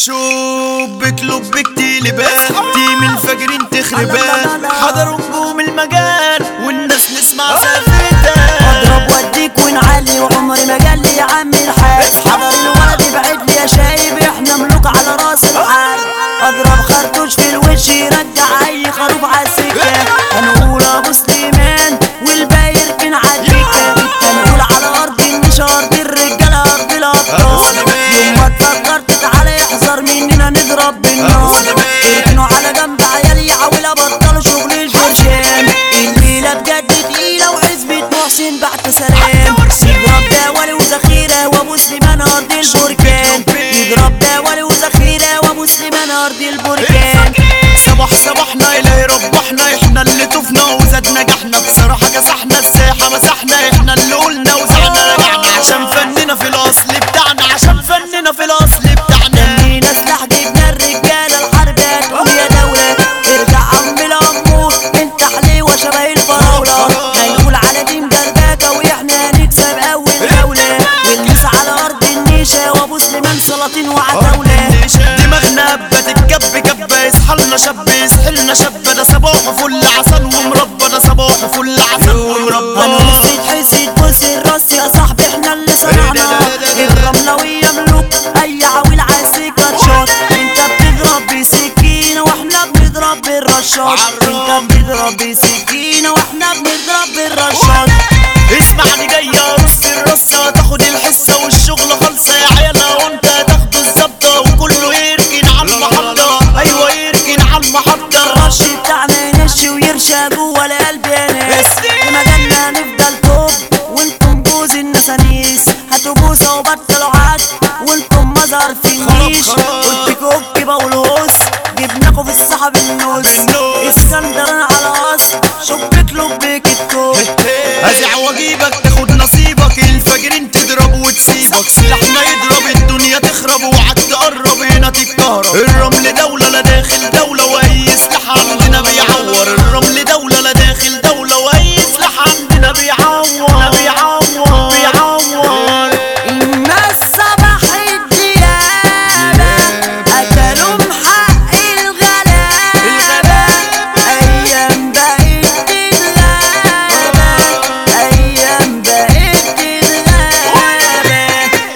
شوبك لبك تقلبان تيم الفجرين تخربان حضروا نجوم المجال والناس نسمع زفتها اضرب واديك ونعلي وعمري ما قال لي يا عم الحاج حضر الولد ابعد لي يا شايب احنا ملوك على راس الحال اضرب خرطوش في الوش يرجع اي خروف على السكه هنقول ابو سليمان والباقي يركن على الدكه هنقول على ارض مش ارض الرجاله ارض الابطال يوم ما تفكرت تعالى يحذر مننا نضرب بالنار اركنوا على جنب عيالي عاول ابطلوا شغل الفرشان الليله بجد تقيله وحزبة محسن بعت سلام يضرب داولي وذخيره وابو سليمان ارض البركان يضرب داولي وذخيره وابو سليمان ارض البركان صباح صباحنا إلهي ربحنا احنا اللي طفنا وزاد نجحنا بصراحة كسحنا الساحة مسحنا احنا اللي قلنا وزعنا رجعنا عشان فننا في الأصل بتاعنا عشان فننا في الأصل بتاعنا لينا سلاح جبنا الرجاله الحرب هتقوم يا دوله ارجع عم الامور انت حليوه شبه الفراوله هنقول على دي مدربكه واحنا هنكسب اول جوله والناس على ارض النيشه وابو سليمان سلاطين وعتاوله دماغنا هبة الجب جبة يصحلنا شاب يسحلنا شاب ده صباحه فل عسل ومربى ده صباحه فل عسل ومربى هنقصد حسيت بص الراس يا صاحبي احنا اللي صنعنا الرملوية ملوك اي عويل عايزك شوت انت بتضرب بسكينة واحنا بنضرب بالرشاش انت بتضرب بسكينة واحنا بنضرب بالرشاش اسمعني جاية رص الرصة تاخد الحصة والشغل خالصة يا عيالة وانت تاخد الزبطة وكله يركن على المحطة ايوه يركن على المحطة الرش بتاعنا ينشي ويرشى جوه القلب يا ناس في مجالنا نفضل توب وانتم جوز النسانيس هاتوا بوسه وبطلوا عد وانتم مظهر في النيش خلاص. قلت كوكي بقولهوس جبناكوا في السحب النوس بالنوس. اسكندران على اصل شبك لبك التوب ازع واجيبك تاخد نصيبك الفجرين تضرب وتسيبك سلاحنا يضرب الدنيا تخرب وعد تقرب هنا تتكهرب الرمل دولة لا داخل دولة واي سلاح عندنا بيعور الرمل دولة لا داخل دولة واي سلاح عندنا بيعور بيعور بيعور الناس صباح الديابة أكلوا حق الغلابة أيام بقيت تتغابى أيام بقيت تتغابى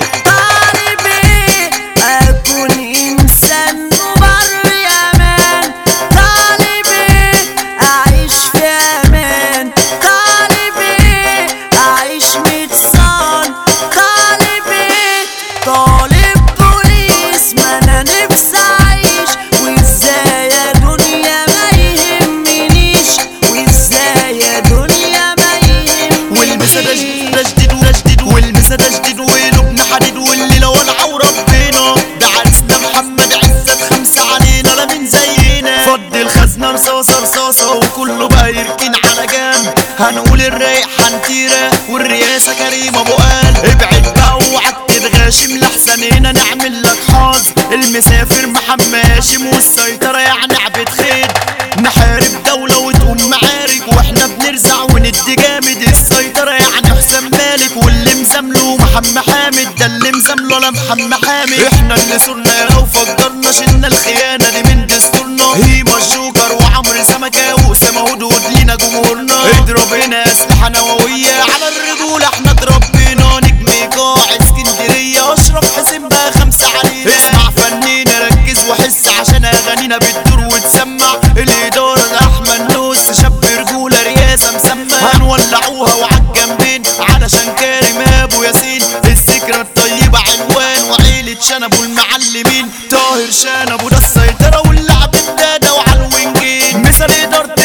طالبي أكون إنسان مبر أمان طالبي أعيش في أمان طالبي أعيش متصان طالبي طالب بوليس ما أنا نفسي أعيش وإزاي يا دنيا ما يهمنيش وإزاي يا دنيا ما والمسا ده يهمنيش ده جديد وده جديد والمسا ده جديد وقلوبنا حديد واللي لو العو ربنا ده عرسنا محمد عزت خمسة علينا لا من زينا فض الخزنة رصاصة رصاصة وكله بقى يركن على جنب هنقول الرايق حنتيرة والرئاسة كريم ابو قال ابعد بقى اوعك تتغاشم لحسن هنا نعمل لك حظ المسافر محمد هاشم والسيطرة يعني عبد خير نحارب دولة وتقوم معارك واحنا بنرزع وندي جامد السيطرة يعني حسام مالك واللي مزامله محمد حامد ده اللي مزامله لا محمد حامد احنا اللي صرنا لو فجرنا شلنا الخيانة دي من دستورنا هيما الجوكر وعمرو سمكة وأسامة هدود لينا جمهورنا اضرب هنا أسلحة نووية على الرجولة احنا اتربينا نجم قاع اسكندرية اشرف حسين بقى خمسة علينا اسمع فنينا ركز وحس عشان اغانينا بتدور وتسمع الادارة ده احمد نوس شاب رجولة رياسة مسمى هنولعوها وعالجنبين علشان كارم ابو ياسين الذكرى الطيبة عنوان وعيلة شنبو المعلمين طاهر شنبو ده السيطرة واللعب الدادة وعالوينجين مثال ادارة